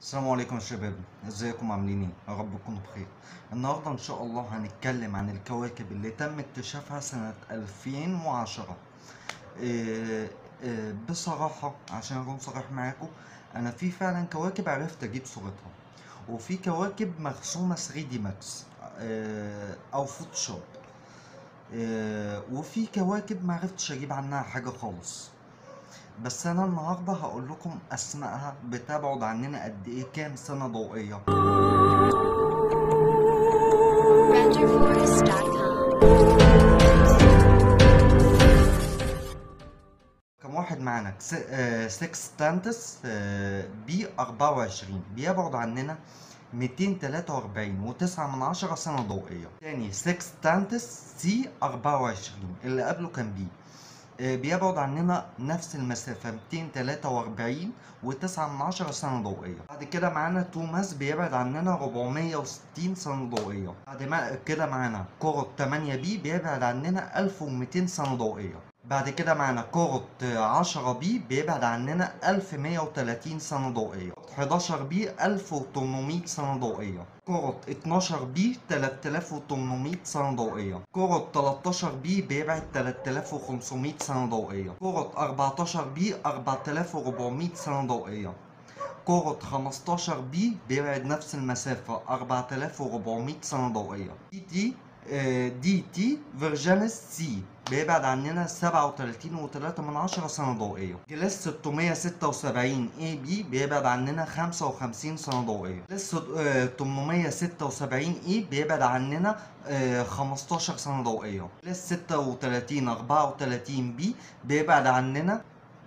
السلام عليكم يا شباب ازيكم عاملين ايه يا رب تكونوا بخير النهارده ان شاء الله هنتكلم عن الكواكب اللي تم اكتشافها سنة 2010 إيه إيه بصراحة عشان اكون صريح معاكم انا في فعلا كواكب عرفت اجيب صورتها وفي كواكب مرسومة 3 دي ماكس إيه او فوتوشوب إيه وفي كواكب معرفتش اجيب عنها حاجة خالص بس انا النهارده هقول لكم اسمائها بتبعد عننا قد ايه كام سنه ضوئيه RenderForest.com. كم واحد معانا سكستانتس بي 24 بيبعد عننا 243 و9 من عشرة سنة ضوئية تاني سكستانتس سي 24 اللي قبله كان بي آه، بيبعد عننا نفس المسافة 243 و9 من عشرة سنة ضوئية بعد كده معانا توماس بيبعد عننا 460 سنة ضوئية بعد ما كده معانا كورت 8 بي بيبعد عننا 1200 سنة ضوئية بعد كده معانا كورت 10 بي بيبعد عننا 1130 سنة ضوئية 11 بي 1800 سنة ضوئية كورت 12 بي 3800 سنة ضوئية كورت 13 بي بيبعد 3500 سنة ضوئية كورت 14 بي 4400 سنة ضوئية كورت 15 بي بيبعد نفس المسافة 4400 سنة ضوئية دي تي آه، دي تي فيرجانس سي بيبعد عننا 37 و3 من عشرة سنة ضوئية جلاس 676 اي بي بيبعد عننا 55 سنة ضوئية جلاس آه، 876 اي بيبعد عننا آه، 15 سنة ضوئية جلاس 36 34 بي بيبعد عننا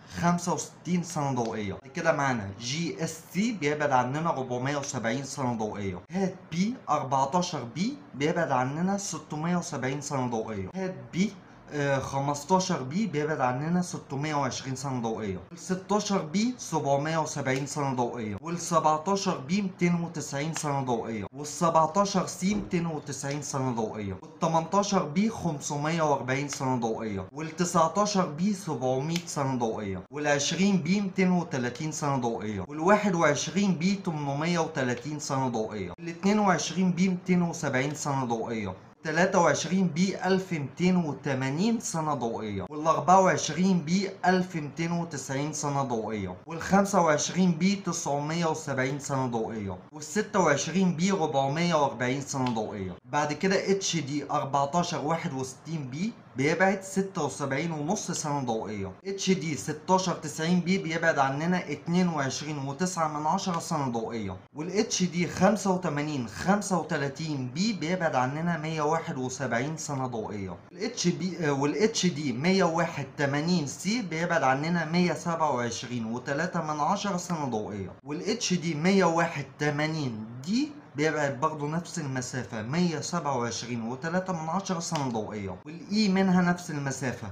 65 سنة ضوئية بعد كده معانا جي اس سي بيبعد عننا 470 سنة ضوئية هات بي 14 بي بيبعد عننا 670 سنة ضوئية هات بي آه، 15 بي بيبعد عننا 620 سنة ضوئية وال 16 بي 770 سنة ضوئية وال 17 بي 290 سنة ضوئية وال 17 سي 290 سنة ضوئية وال 18 بي 540 سنة ضوئية وال 19 بي 700 سنة ضوئية وال 20 بي 230 سنة ضوئية وال 21 بي 830 سنة ضوئية وال 22 بي 270 سنة ضوئية 23 بي 1280 سنة ضوئية وال 24 بي 1290 سنة ضوئية وال 25 بي 970 سنة ضوئية وال 26 بي 440 سنة ضوئية بعد كده اتش دي 14 61 بي بيبعد 76 ونص سنة ضوئية اتش دي 16 90 بي بيبعد عننا 22 و9 من عشرة سنة ضوئية والاتش دي 85 35 بي بيبعد عننا 171 سنة ضوئية الاتش بي والاتش دي 101 80 سي بيبعد عننا 127 و3 من عشرة سنة ضوئية والاتش دي 101 80 دي بيبعد برضه نفس المسافة 127 و3 من عشرة سنة ضوئية والإي منها نفس المسافة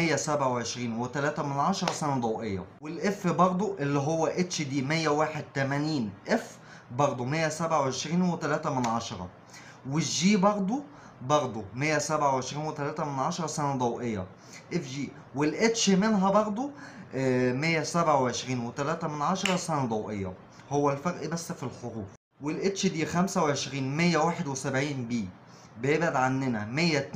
127 و3 من عشرة سنة ضوئية والإف برضه اللي هو اتش دي 181 اف برضه 127 و3 من عشرة والجي برضه برضه 127 و3 من عشرة سنة ضوئية اف جي والاتش منها برضه آه، 127 و3 من عشرة سنة ضوئية هو الفرق بس في الحروف والاتش دي 25 171 بي بيبعد عننا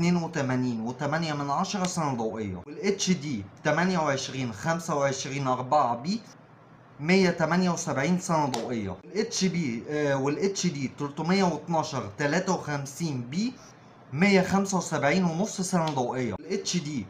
182 و8 من عشرة سنة ضوئية والاتش دي 28 25 4 بي 178 سنة ضوئية والاتش بي والاتش دي 312 53 بي 175 ونص سنة ضوئية الاتش دي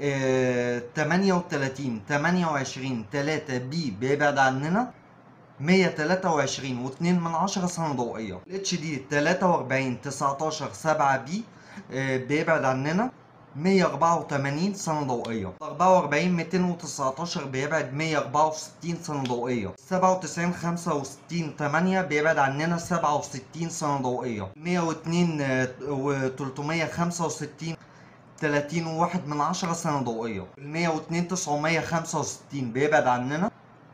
38 28 3 بي بيبعد عننا 123 و2 من عشرة سنة ضوئية الاتش دي 43 19 7 بي آه، بيبعد عننا 184 سنة ضوئية 44 219 بيبعد 164 سنة ضوئية 97 65 8 بيبعد عننا 67 سنة ضوئية 102 و 365 30 وواحد من عشرة سنة ضوئية 102 965 بيبعد عننا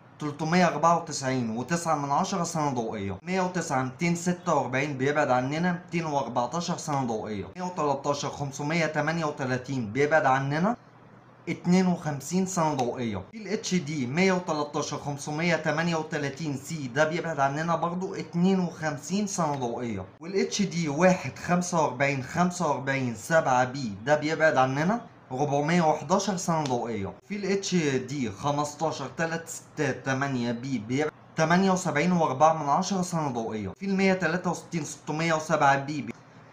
394 و9 من عشرة سنة ضوئية 109 246 بيبعد عننا 214 سنة ضوئية 113 538 بيبعد عننا 52 سنة ضوئية في ال HD 113 538 سي ده بيبعد عننا برضو 52 سنة ضوئية وال HD 1 45 45 7 بي ده بيبعد عننا 411 سنة ضوئية في ال HD 15 3 6 8 بي بيبعد 78 و4 من عشرة سنة ضوئية في ال 163 607 بي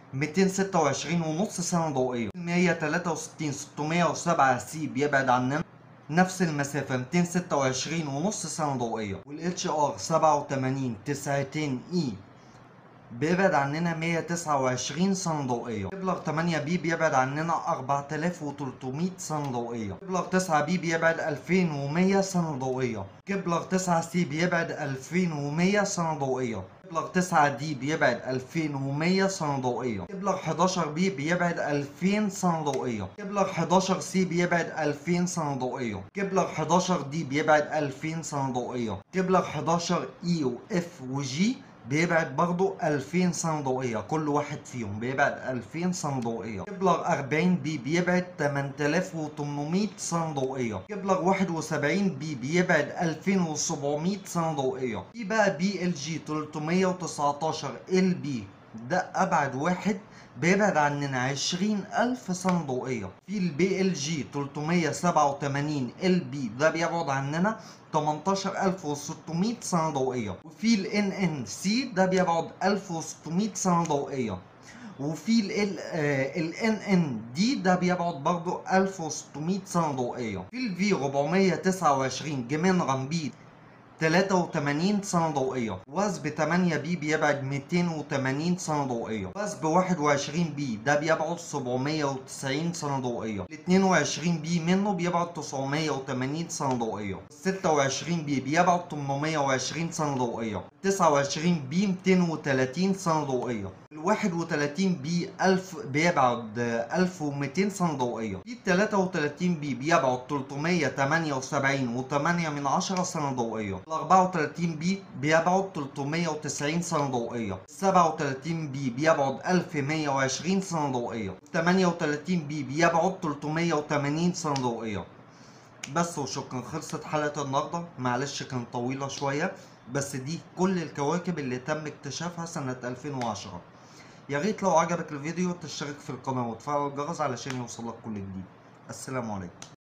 226 ونص سنة ضوئية 163 607 سي بيبعد عننا نفس المسافة 226 ونص سنة ضوئية وال HR 87 90 اي بيبعد عننا 129 سنة ضوئية كبلر 8 بي بيبعد عننا 4300 سنة ضوئية كبلر 9 بي بيبعد 2100 سنة ضوئية كبلر 9 سي بيبعد 2100 سنة ضوئية كبلر 9 دي بيبعد 2100 سنة ضوئية كبلر 11 بي بيبعد 2000 سنة ضوئية كبلر 11 سي بيبعد 2000 سنة ضوئية كبلر 11 دي بيبعد 2000 سنة ضوئية كبلر 11 اي واف وجي بيبعد برضو 2000 سنة ضوئية كل واحد فيهم بيبعد 2000 سنة ضوئية كبلر 40 بي بيبعد 8800 سنة ضوئية كبلر 71 بي بيبعد 2700 سنة ضوئية في بقى بي ال جي 319 ال بي ده أبعد واحد بيبعد عننا 20000 سنة ضوئية في البي ال جي 387 ال بي ده بيبعد عننا 18600 سنة ضوئية وفي ال ان ان سي ده بيبعد 1600 سنة ضوئية وفي ال ال ان ان دي ده بيبعد برضو 1600 سنة ضوئية في الفي 429 جيمين رامبيد 83 سنة ضوئية وثب 8 بي بيبعد 280 سنة ضوئية وثب 21 بي ده بيبعد 790 سنة ضوئية ال 22 بي منه بيبعد 980 سنة ضوئية 26 بي بيبعد 820 سنة ضوئية 29 بي 230 سنة ضوئية ال 31 بي 1000 بيبعد 1200 سنة ضوئية في 33 بي بيبعد 378 و8 من 10 سنة ضوئية ال 34 بي بيبعد 390 سنة ضوئية 37 بي بيبعد 1120 سنة ضوئية 38 بي بيبعد 380 سنة ضوئية بس وشكرا خلصت حلقة النهاردة معلش كانت طويلة شوية بس دي كل الكواكب اللي تم اكتشافها سنة 2010 يا ريت لو عجبك الفيديو تشترك في القناة وتفعل الجرس علشان يوصلك كل جديد السلام عليكم